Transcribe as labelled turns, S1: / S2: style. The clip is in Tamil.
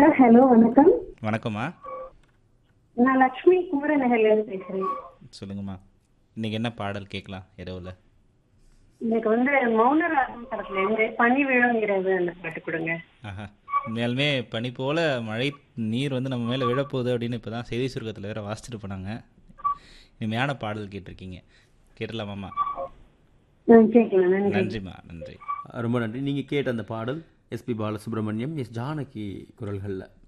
S1: சார் ஹலோ வணக்கம்
S2: வணக்கம்மா
S1: நான் லட்சுமி குமரநகர்ல இருந்து பேசுறேன்
S2: சொல்லுங்கம்மா இன்னைக்கு என்ன பாடல் கேட்கலாம் இரவுல
S1: எனக்கு வந்து மௌனராகம் படத்துல இருந்து பனி விழுங்கிறது அந்த பாட்டு கொடுங்க
S2: ஆஹா உண்மையாலுமே பனி போல மழை நீர் வந்து நம்ம மேலே விழப்போகுது அப்படின்னு இப்போ தான் செய்தி சுருக்கத்தில் வேற வாசிச்சுட்டு போனாங்க இனிமையான பாடல் கேட்டிருக்கீங்க கேட்டலாமாம்மா
S1: நான் கேட்கலாம் நன்றி
S2: நன்றிம்மா நன்றி
S3: ரொம்ப நன்றி நீங்கள் கேட்ட அந்த பாடல் எஸ்பி பாலசுப்ரமணியம் எஸ் ஜானகி குரல்களில்